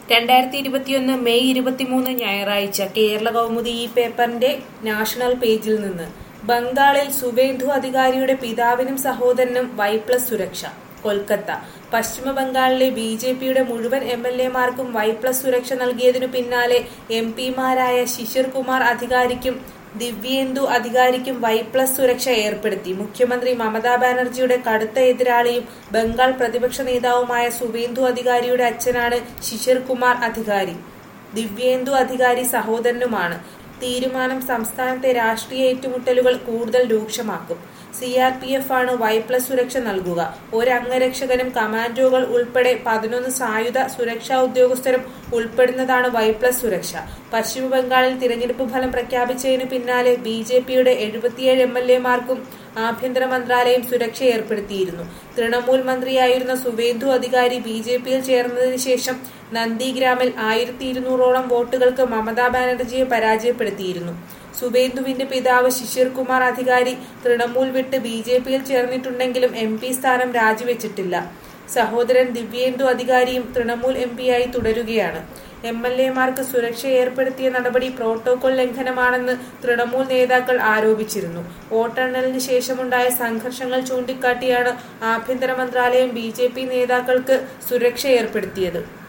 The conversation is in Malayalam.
രണ്ടായിരത്തി ഇരുപത്തിയൊന്ന് മെയ് ഇരുപത്തിമൂന്ന് ഞായറാഴ്ച കേരള കൗമുദി ഈ പേപ്പറിന്റെ നാഷണൽ പേജിൽ നിന്ന് ബംഗാളിൽ സുവേന്ദു അധികാരിയുടെ പിതാവിനും സഹോദരനും വൈ പ്ലസ് സുരക്ഷ കൊൽക്കത്ത പശ്ചിമ ബംഗാളിലെ ബി ജെ പിയുടെ മുഴുവൻ എം എൽ എമാർക്കും വൈ പ്ലസ് സുരക്ഷ നൽകിയതിനു പിന്നാലെ എം പിമാരായ ശിശിർ കുമാർ അധികാരിക്കും ദിവ്യേന്ദു അധികാരിക്കും വൈ പ്ലസ് സുരക്ഷ ഏർപ്പെടുത്തി മുഖ്യമന്ത്രി മമതാ ബാനർജിയുടെ കടുത്ത എതിരാളിയും ബംഗാൾ പ്രതിപക്ഷ നേതാവുമായ സുവേന്ദു അധികാരിയുടെ അച്ഛനാണ് ശിശിർ കുമാർ അധികാരി ദിവ്യേന്ദു അധികാരി സഹോദരനുമാണ് തീരുമാനം സംസ്ഥാനത്തെ രാഷ്ട്രീയ ഏറ്റുമുട്ടലുകൾ കൂടുതൽ രൂക്ഷമാക്കും സി ആർ പി എഫ് ആണ് വൈ പ്ലസ് സുരക്ഷ നൽകുക ഒരു അംഗരക്ഷകനും കമാൻഡോകൾ ഉൾപ്പെടെ പതിനൊന്ന് സായുധ സുരക്ഷാ ഉദ്യോഗസ്ഥരും ഉൾപ്പെടുന്നതാണ് വൈ പ്ലസ് സുരക്ഷ പശ്ചിമ ബംഗാളിൽ തിരഞ്ഞെടുപ്പ് ഫലം പ്രഖ്യാപിച്ചതിനു പിന്നാലെ ബി ജെ പിയുടെ എഴുപത്തിയേഴ് എം എൽ എമാർക്കും ആഭ്യന്തര മന്ത്രാലയം സുരക്ഷ ഏർപ്പെടുത്തിയിരുന്നു തൃണമൂൽ മന്ത്രിയായിരുന്ന സുവേന്ദു അധികാരി ബി ജെ പിയിൽ ചേർന്നതിന് ശേഷം നന്ദിഗ്രാമിൽ ആയിരത്തി ഇരുന്നൂറോളം വോട്ടുകൾക്ക് മമതാ ബാനർജിയെ പരാജയപ്പെടുത്തിയിരുന്നു സുവേന്ദുവിന്റെ പിതാവ് ശിശിർ കുമാർ അധികാരി തൃണമൂൽ വിട്ട് ബി ജെ പിയിൽ ചേർന്നിട്ടുണ്ടെങ്കിലും എം പി സ്ഥാനം രാജിവെച്ചിട്ടില്ല സഹോദരൻ ദിവ്യേന്ദു അധികാരിയും തൃണമൂൽ എം പിയായി തുടരുകയാണ് എം എൽ എമാർക്ക് സുരക്ഷ ഏർപ്പെടുത്തിയ നടപടി പ്രോട്ടോകോൾ ലംഘനമാണെന്ന് തൃണമൂൽ നേതാക്കൾ ആരോപിച്ചിരുന്നു വോട്ടെണ്ണലിന് ശേഷമുണ്ടായ സംഘർഷങ്ങൾ ചൂണ്ടിക്കാട്ടിയാണ് ആഭ്യന്തര മന്ത്രാലയം ബി നേതാക്കൾക്ക് സുരക്ഷ ഏർപ്പെടുത്തിയത്